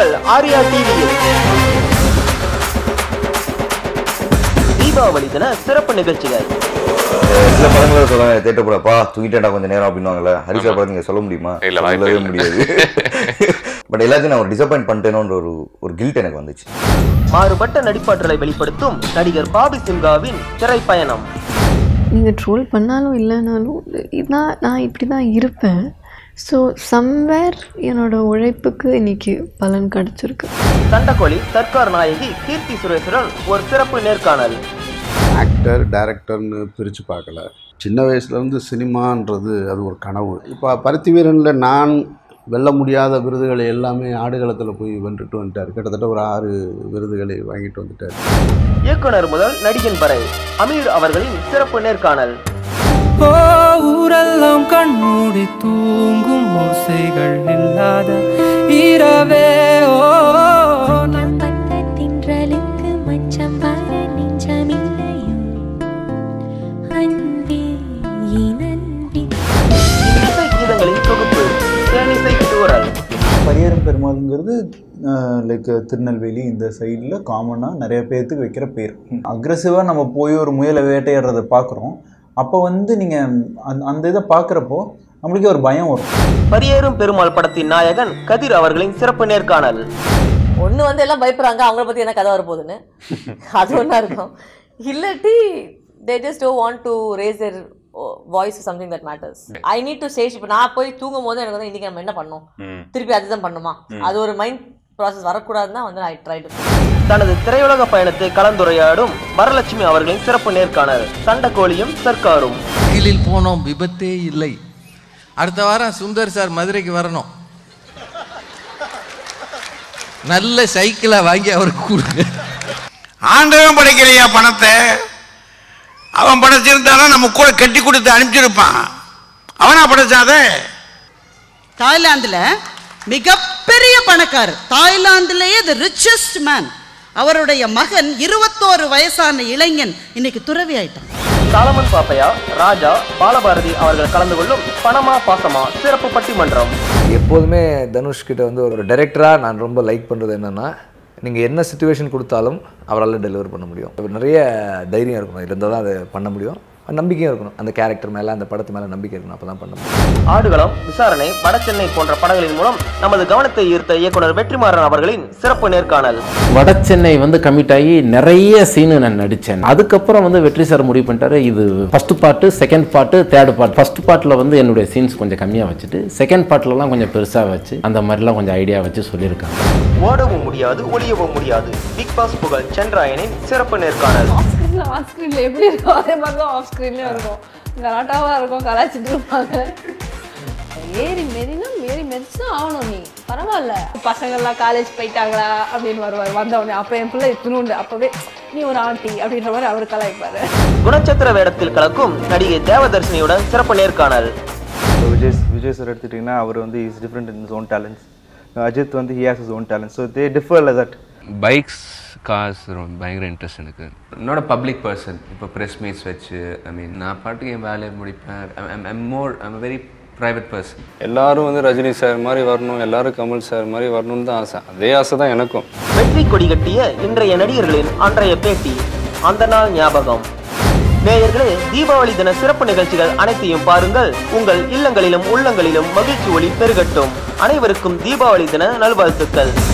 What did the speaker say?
உங்கள் ஆர்யா டிவியில் தீபாவளி தின சிறப்பு நிகழ்ச்சிகள் சில படங்களை சொல்லுவாங்க தேட்டர் போடப்பா தூங்கிட்டேன்டா கொஞ்சம் நேரம் அப்படின்னுவாங்கல்ல ஹரிஷா படம் நீங்க சொல்ல முடியுமா இல்ல, வாய்ப்பே சொல்லவே இல்ல. முடியாது பட் எல்லாத்தையும் நான் ஒரு டிசப்பாயிண்ட் பண்ணிட்டேனோன்ற ஒரு ஒரு கில்ட் எனக்கு வந்துச்சு மாறுபட்ட நடிப்பாற்றலை வெளிப்படுத்தும் நடிகர் பாபி சிம்ஹாவின் திரைப்பயணம் நீங்கள் ட்ரோல் பண்ணாலும் இல்லைனாலும் நான் நான் இப்படி தான் இருப்பேன் ஸோ சம்வேர் என்னோட உழைப்புக்கு இன்னைக்கு பலன் கிடச்சிருக்கு சண்டக்கோழி சர்க்கார் நாயகி கீர்த்தி சுரேசுடன் ஒரு சிறப்பு நேர்காணல் ஆக்டர் டைரக்டர்னு பிரித்து பார்க்கல சின்ன வயசுலேருந்து சினிமான்றது அது ஒரு கனவு இப்போ பருத்தி வீரனில் நான் வெல்ல முடியாத விருதுகளை எல்லாமே ஆடுகளத்தில் போய் வென்றுட்டு வந்துட்டார் கிட்டத்தட்ட ஒரு ஆறு விருதுகளை வாங்கிட்டு வந்துட்டார் இயக்குனர் முதல் நடிகன் வரை அமீர் அவர்களின் சிறப்பு நேர்காணல் ஓ ஊரெல்லாம் கண்மூடி தூங்கும் ஓசைகள் இல்லாத இரவே ஓ நம் பட்ட தின்றலுக்கு மச்சம் வர நெஞ்சமில்லையோ அன்பே என் அன்பே இசை கீதங்களின் தொகுப்பு தேனிசை தூரல் பரியரும் பெருமாளுங்கிறது லைக் திருநெல்வேலி இந்த சைடில் காமனாக நிறைய பேர்த்துக்கு வைக்கிற பேர் அக்ரெசிவாக நம்ம போய் ஒரு முயலை வேட்டையாடுறதை பார்க்குறோம் அப்போ வந்து நீங்கள் அந்த அந்த இதை பார்க்குறப்போ நம்மளுக்கே ஒரு பயம் வரும் பரியேறும் பெருமாள் படத்தின் நாயகன் கதிர் அவர்களின் சிறப்பு நேர்காணல் ஒன்று வந்து எல்லாம் பயப்படுறாங்க அவங்கள பற்றி என்ன கதை வரப்போகுதுன்னு அது ஒன்றா இருக்கும் இல்லாட்டி they just to want to race there voice something that matters I need to Sage இப்போ நான் போய் தூங்கும் போது எனக்கு வந்து இன்னைக்கு நம்ம என்ன பண்ணோம் திருப்பி அதுதான் பண்ணுமா அது ஒரு மைண்ட் ப்ராசஸ் வரக்கூடாதுன்னா வந்து ஐ ட்ரை டு தனது திரையுலக பயணத்தை கலந்துரையாடும் வரலட்சுமி அவர்களின் சிறப்பு நேர்காணல் சண்டக்கோழியும் சர்க்காரும் சைக்கிளில் போனோம் விபத்தே இல்லை அடுத்த வாரம் சுந்தர் சார் மதுரைக்கு வரணும் நல்ல சைக்கிளை வாங்கி அவருக்கு கொடுங்க ஆண்டவன் படைக்கலையா பணத்தை அவன் படைச்சிருந்தானா நம்ம கூட கட்டி கொடுத்து அனுப்பிச்சிருப்பான் அவனா படைச்சாதே தாய்லாந்துல மிகப்பெரிய பணக்காரர் தாய்லாந்துலேயே தி ரிச்சஸ்ட் மேன் அவருடைய மகன் இருபத்தோரு வயசான இளைஞன் இன்னைக்கு துறவி ஆயிட்டான் சாலமன் பாப்பையா ராஜா பாலபாரதி அவர்கள் கலந்து கொள்ளும் பணமா பாசமா சிறப்பு பட்டிமன்றம் எப்போதுமே தனுஷ் கிட்ட வந்து ஒரு டைரக்டராக நான் ரொம்ப லைக் பண்ணுறது என்னென்னா நீங்கள் என்ன சுச்சுவேஷன் கொடுத்தாலும் அவரால் டெலிவர் பண்ண முடியும் இப்ப நிறைய தைரியம் இருக்கணும் இருந்தால் தான் அதை பண்ண முடியும் நம்பிக்கையும் இருக்கணும் அந்த கேரக்டர் மேலே அந்த படத்து மேலே நம்பிக்கை இருக்கணும் அப்போ தான் பண்ண முடியும் ஆடுகளம் விசாரணை வடசென்னை போன்ற படங்களின் மூலம் நமது கவனத்தை ஈர்த்த இயக்குனர் வெற்றிமாறன் அவர்களின் சிறப்பு நேர்காணல் வடசென்னை வந்து கமிட் ஆகி நிறைய சீனு நான் நடித்தேன் அதுக்கப்புறம் வந்து வெற்றி சார் முடிவு பண்ணிட்டாரு இது first part second part third part first பார்ட்டில் வந்து என்னுடைய சீன்ஸ் கொஞ்சம் கம்மியாக வச்சுட்டு செகண்ட் பார்ட்லலாம் கொஞ்சம் பெருசாக வச்சு அந்த மாதிரிலாம் கொஞ்சம் ஐடியா வச்சு சொல்லியிருக்காங்க ஓடவும் முடியாது ஒளியவும் முடியாது பிக் பாஸ் புகழ் சென்றாயனின் சிறப்பு நேர்காணல் ஸ்க்ரீனில் ஆஃப் ஸ்க்ரீனில் எப்படி இருக்கும் அதே மாதிரி தான் ஆஃப் ஸ்க்ரீன்லேயும் இருக்கும் கலாட்டாவாக இருக்கும் கலாச்சிட்டு இருப்பாங்க ஏறி மெரினா மேரி மெரிச்சு தான் ஆகணும் நீ பரவாயில்ல பசங்கள்லாம் காலேஜ் போயிட்டாங்களா அப்படின்னு வருவார் வந்தவொடனே அப்போ என் பிள்ளை இத்தினுண்டு அப்போவே நீ ஒரு ஆண்டி அப்படின்ற மாதிரி அவர் கலாய்ப்பாரு குணச்சத்திர வேடத்தில் கலக்கும் நடிகை தேவதர்ஷினியுடன் சிறப்பு நேர்காணல் இப்போ விஜய் விஜய் சார் எடுத்துக்கிட்டிங்கன்னா அவர் வந்து his different in his own talents Ajith வந்து he has his own talent so they differ like that bikes cars ரொம்ப பயங்கர இன்ட்ரெஸ்ட் எனக்கு என்னோட பப்ளிக் பர்சன் இப்போ ப்ரெஸ் மீட்ஸ் வச்சு ஐ மீன் நான் பாட்டுக்கு என் வேலையை முடிப்பேன் I'm more I'm very private person எல்லாரும் வந்து ரஜினி சார் மாதிரி வரணும் எல்லாரும் கமல் சார் மாதிரி வரணும்னு தான் ஆசை அதே ஆசை தான் எனக்கும் வெற்றி கொடி கட்டிய இன்றைய நடிகர்களின் அன்றைய பேட்டி அந்த நாள் ஞாபகம் நேயர்களே தீபாவளி தின சிறப்பு நிகழ்ச்சிகள் அனைத்தையும் பாருங்கள் உங்கள் இல்லங்களிலும் உள்ளங்களிலும் மகிழ்ச்சி ஒளி பெருகட்டும் அனைவருக்கும் தீபாவளி தின நல்வாழ்த்துக்கள்